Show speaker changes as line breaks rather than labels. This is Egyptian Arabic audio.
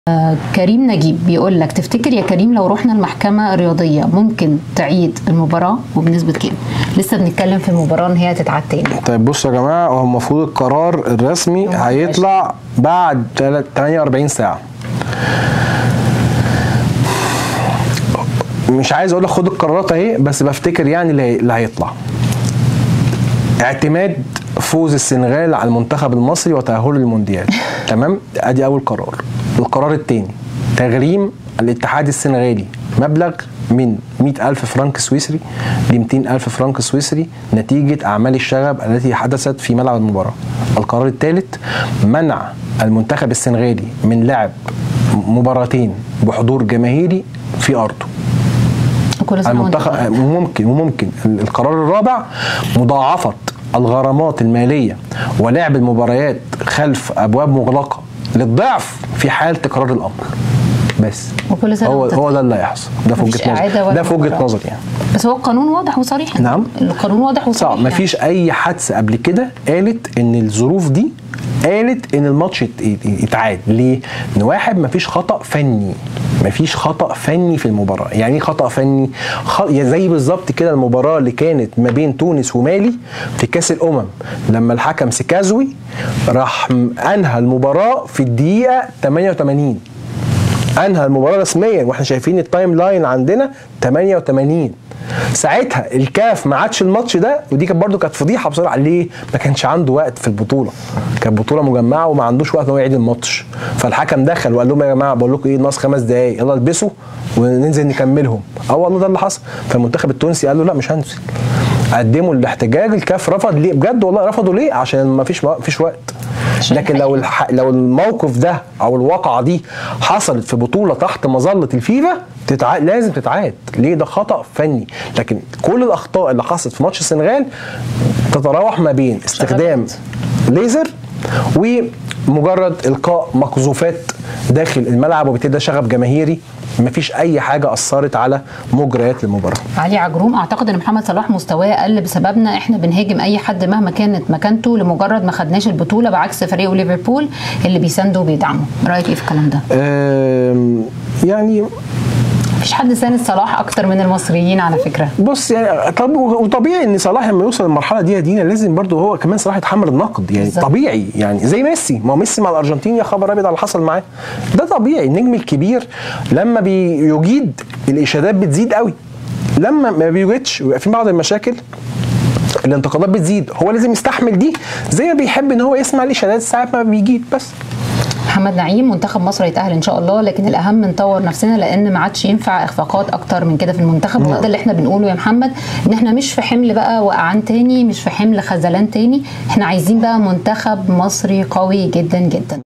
كريم نجيب بيقول لك تفتكر يا كريم لو رحنا المحكمة الرياضية ممكن تعيد المباراة وبنسبة كام؟ لسه بنتكلم في المباراة ان هي تتعاد تاني
طيب بصوا يا جماعه هو المفروض القرار الرسمي
يوم
هيطلع بعد تلات- 48 ساعه مش عايز اقول لك خد القرارات اهي بس بفتكر يعني اللي هي- اللي هيطلع اعتماد فوز السنغال على المنتخب المصري وتأهله للمونديال تمام ادي اول قرار القرار الثاني تغريم الاتحاد السنغالي مبلغ من 100 ألف فرنك سويسري ل 200 ألف فرنك سويسري نتيجة أعمال الشغب التي حدثت في ملعب المباراة القرار الثالث منع المنتخب السنغالي من لعب مباراتين بحضور جماهيري في أرضه
كل سنة وانت
المنتخب
طيب.
ممكن وممكن القرار الرابع مضاعفة الغرامات المالية ولعب المباريات خلف أبواب مغلقة للضعف في حال تكرار الأمر بس
وكل سنة
هو
وانت
هو
طيب.
ده اللي هيحصل ده في
مفيش
وجهة
إعادة
نظري
ولا
ده في وجهة
مباراة.
نظري يعني
بس هو القانون واضح وصريح
نعم.
القانون واضح وصريح
صعب مفيش اي حادثه قبل كده قالت ان الظروف دي قالت ان الماتش يت- يت- يتعاد ليه؟ ان واحد مفيش خطا فني مفيش خطا فني في المباراه يعني ايه خطا فني خ... يعني زي بالظبط كده المباراه اللي كانت ما بين تونس ومالي في كاس الامم لما الحكم سكازوي راح م- انهى المباراه في الدقيقه 88 انهى المباراه رسميا واحنا شايفين التايم لاين عندنا 88 ساعتها الكاف ما عادش الماتش ده ودي كانت برده كانت فضيحه بصراحه ليه؟ ما كانش عنده وقت في البطوله كانت بطوله مجمعه وما عندوش وقت ان هو يعيد الماتش فالحكم دخل وقال لهم يا جماعه بقول لكم ايه ناقص خمس دقائق يلا البسوا وننزل نكملهم اه والله ده اللي حصل فالمنتخب التونسي قال له لا مش هنزل قدموا الاحتجاج الكاف رفض ليه بجد والله رفضوا ليه عشان ما فيش ما فيش وقت
عشان
لكن لو الح... لو الموقف ده او الواقعه دي حصلت في بطوله تحت مظله الفيفا تتع... لازم تتعاد ليه ده خطا فني لكن كل الاخطاء اللي حصلت في ماتش السنغال تتراوح ما بين استخدام ليزر ومجرد القاء مقذوفات داخل الملعب وبالتالي ده شغب جماهيري مفيش اي حاجه اثرت على مجريات المباراه
علي عجروم اعتقد ان محمد صلاح مستواه قل بسببنا احنا بنهاجم اي حد مهما كانت مكانته لمجرد ما خدناش البطوله بعكس فريقه ليفربول اللي بيساندوا وبيدعموا رايك ايه في الكلام ده
أم... يعني
مفيش حد ساند صلاح اكتر من المصريين على فكره
بص يعني طب وطبيعي ان صلاح لما يوصل للمرحله دي دي لازم برضه هو كمان صلاح يتحمل النقد يعني
بالظبط.
طبيعي يعني زي ميسي ما هو ميسي مع الارجنتين يا خبر ابيض على اللي حصل معاه ده طبيعي النجم الكبير لما بيجيد الاشادات بتزيد قوي لما ما بيوجدش ويبقى في بعض المشاكل الانتقادات بتزيد هو لازم يستحمل دي زي ما بيحب ان هو يسمع الاشادات ساعه ما بيجيد بس
محمد نعيم منتخب مصر يتأهل ان شاء الله لكن الاهم نطور نفسنا لان ما عادش ينفع اخفاقات اكتر من كده في المنتخب وده اللي احنا بنقوله يا محمد ان احنا مش في حمل بقى وقعان تاني مش في حمل خذلان تاني احنا عايزين بقى منتخب مصري قوي جدا جدا